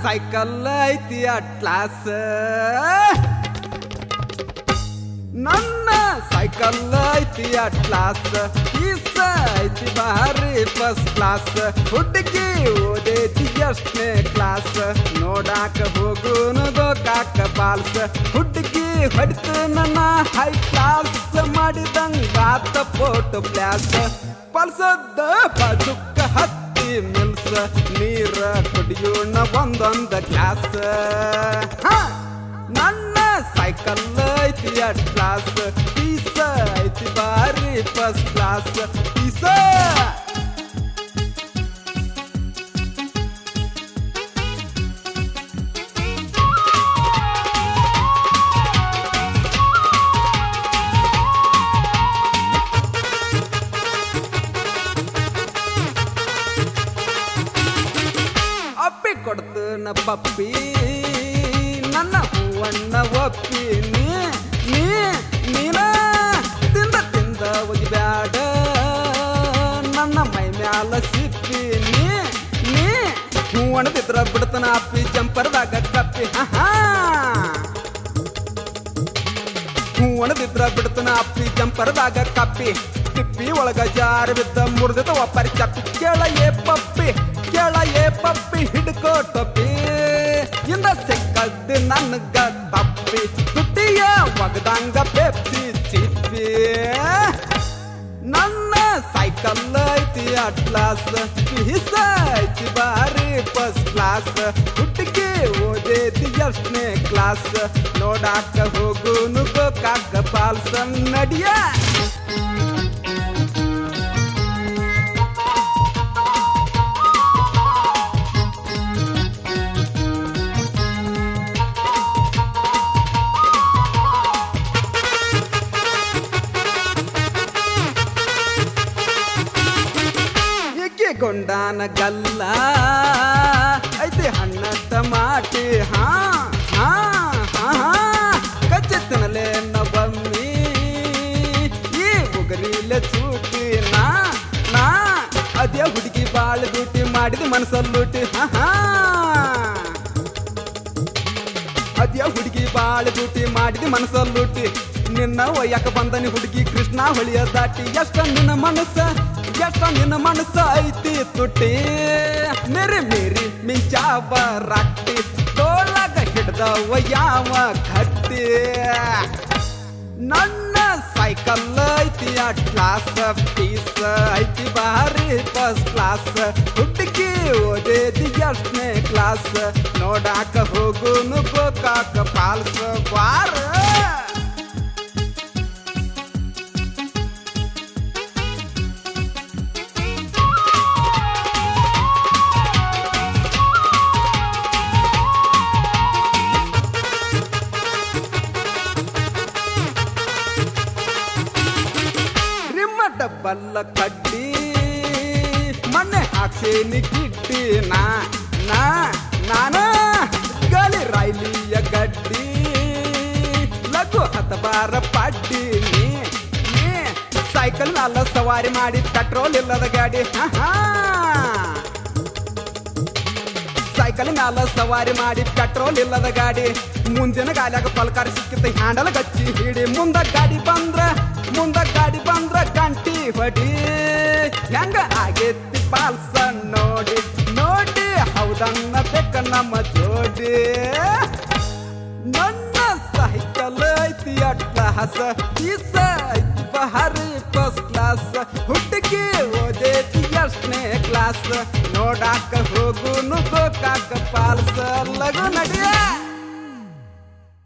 cycle ಐತಿ atlas ನನ್ನ cycle ಐತಿ ಅಟ್ಲಾಸ್ ಈಸ ಐತಿ ಭಾರಿ ಫಸ್ಟ್ ಕ್ಲಾಸ್ ಹುಡುಗಿ ಓದೈತಿ ಎಷ್ಟನೇ ಕ್ಲಾಸ್ ನೋಡಾಕ ಹೋಗುನು ಗೋಕಾಕ ಪಾಲ್ಸ್ ಹುಡುಗಿ ಹೊಡಿತು ನನ್ನ ಹೈ ಕ್ಲಾಸ್ ಮಾಡಿದಂಗಾತ ಫೋಟೋ ಪ್ಲಾಸ್ ಪಲ್ಸದ್ದ ಬಾಜುಕ್ಕ ಹತ್ತಿ ಮಿಲ್ಸ್ ನೀರ ಕುಡಿಯೋಣ ಒಂದೊಂದ ಗ್ಲಾಸ್ ನನ್ನ ಸೈಕಲ್ ಐತಿ ಅಟ್ಲಾಸ್ ಪೀಸ ಐತಿ ಬಾರಿ ಫಸ್ಟ್ ಕ್ಲಾಸ್ ಪೀಸ ಅಪ್ಪಿ ಕೊಡ್ತನ ಪಪ್ಪಿ ನನ್ನ ಹೂವಣ್ಣ ಒಪ್ಪಿ ನೀ ನೀ ನೀನ ತಿಂದ ತಿಂದ ಒಗಿಬ್ಯಾಡ ನನ್ನ ಮೈ ಮ್ಯಾಲ ಸಿಪ್ಪಿ ನೀ ನೀ ಹೂವಣ್ಣ ತಿದ್ರ ಬಿಡ್ತನ ಅಪ್ಪಿ ಜಂಪರ್ದಾಗ ಕಪ್ಪಿ ಹಾ ಹೂವಣದಿದ್ರ ಬಿಡ್ತನ ಅಪ್ಪಿ ಜಂಪರ್ದಾಗ ಕಪ್ಪಿ ತಿಪ್ಪಿ ಒಳಗ ಜಾರ ಬಿದ್ದ ಮುರಿದ ಒಪ್ಪರಿ ಚಪ್ಪಿ ಕೇಳ ಏ ಪಪ್ಪಿ ಕೇಳ ಏ ಪಪ್ಪಿ ಹಿಡ್ಕೋ ಟಪ್ಪಿ ಇಂದ ಸಿಕ್ಕದ್ದು ನನ್ಗ ತಪ್ಪಿ ತುಟ್ಟಿಯ ಒಗದಂಗ ಪೆಪ್ಸಿ ಚಿಪ್ಪಿ ನನ್ನ ಸೈಕಲ್ ಐತಿ ಅಟ್ಲಾಸ್ ಪೀಸ ಐತಿ ಬಾರಿ ಫಸ್ಟ್ ಕ್ಲಾಸ್ ಹುಟ್ಟಿಗೆ ಓದೇತಿ ಎಷ್ಟನೇ ಕ್ಲಾಸ್ ನೋಡಾಕ ಹೋಗುನು ಗೋಕಾಕ ಪಾಲ್ಸ ನಡಿಯ ಏಕೆ ಗೊಂಡಾನ ಗಲ್ಲ ಐತೆ ಹಣ್ಣ ಟಮಾಟಿ ಹಾ ಹಾ ಹಾ ಹಾ ಕಚ್ಚೆತ್ತನಲೆ ನವಮ್ಮಿ ಈ ಉಗರಿಲೆ ಚೂಟಿ ನಾ ನಾ ಅದೇ ಹುಡುಗಿ ಬಾಳ ಡ್ಯೂಟಿ ಮಾಡಿದ ಮನಸ್ಸಲ್ಲೂಟಿ ಹಾ ಹಾ ಅದ್ಯ ಹುಡುಗಿ ಬಾಳ ಡ್ಯೂಟಿ ಮಾಡಿದ ಮನಸ್ಸಲ್ಲೂಟಿ ನಿನ್ನ ಒಯ್ಯಕ ಬಂದನಿ ಹುಡುಗಿ ಕೃಷ್ಣ ಹೊಳಿಯ ದಾಟಿ ಎಷ್ಟ ನಿನ್ನ ಮನಸ್ಸ ಎಷ್ಟ ನಿನ್ನ ಮನಸ್ಸ ಐತಿ ತುಟಿ ಮೇರಿ ಮೇರಿ ಮಿಂಚಾವ ರಾಟಿ ತೋಳಗ ಹಿಡ್ದ ಒಯ್ಯಾವ ಗಟ್ಟಿ ನನ್ನ ಸೈಕಲ್ ಐತಿ ಅಟ್ಲಾಸ್ ಪೀಸ್ ಐತಿ ಬಾರಿ ಫಸ್ಟ್ ಕ್ಲಾಸ್ ಹುಡುಗಿ ಓದೇದಿ ಎಷ್ಟನೇ ಕ್ಲಾಸ್ ನೋಡಾಕ ಹೋಗುನು ಗೋಕಾಕ ಪಾಲ್ಸ್ ಬಾರ ರಿಮ್ಮ ಡಬ್ಬಲ್ಲ ಕಡ್ಡಿ ಮಣ್ಣೆ ಹಾಕ್ಸೇನಿ ಕಿಡ್ಡಿ ನಾ ನಾ ನಾನ ಗಾಲಿ ರೈಲಿಯ ಗಡ್ಡಿ ಲಘು ಹತಬಾರ ಪಡ್ಡಿ ನೀ ನೀ ಸೈಕಲ್ ಮ್ಯಾಲ ಸವಾರಿ ಮಾಡಿ ಪೆಟ್ರೋಲ್ ಇಲ್ಲದ ಗಾಡಿ ಹಾ ಹಾ ಸೈಕಲ್ ಮ್ಯಾಲ ಸವಾರಿ ಮಾಡಿ ಪೆಟ್ರೋಲ್ ಇಲ್ಲದ ಗಾಡಿ ಮುಂದಿನ ಗಾಲಿಯಾಗ ಪಲ್ಕಾರ ಸಿಕ್ಕಿತ್ತ ಹ್ಯಾಂಡಲ್ ಗಚ್ಚಿ ಹಿಡಿ ಮುಂದ ಗಾಡಿ ಬಂದ್ರ ಮುಂದ ಗಾಡಿ ಬಂದ್ರ ಗಂಟಿ ಹೊಡಿ ಹೆಂಗ ಆಗೇತಿ ಪಾಲ್ಸ ನೋಡಿ ನೋಡಿ ಹೌದನ್ನ ಬೇಕ ನಮ್ಮ ಜೋಡಿ ನನ್ನ ಸೈಕಲ್ ಐತಿ ಅಟ್ಲಾಸ್ ಈಸ ಐತಿ ಬಹರಿ ಫಸ್ಟ್ ಕ್ಲಾಸ್ ಹುಡುಗಿ ಓದೇತಿ ಎಷ್ಟನೇ ಕ್ಲಾಸ್ ನೋಡಾಕ ಹೋಗುನು ಗೋಕಾಕ ಪಾಲ್ಸ ಲಗು ನಡಿಯ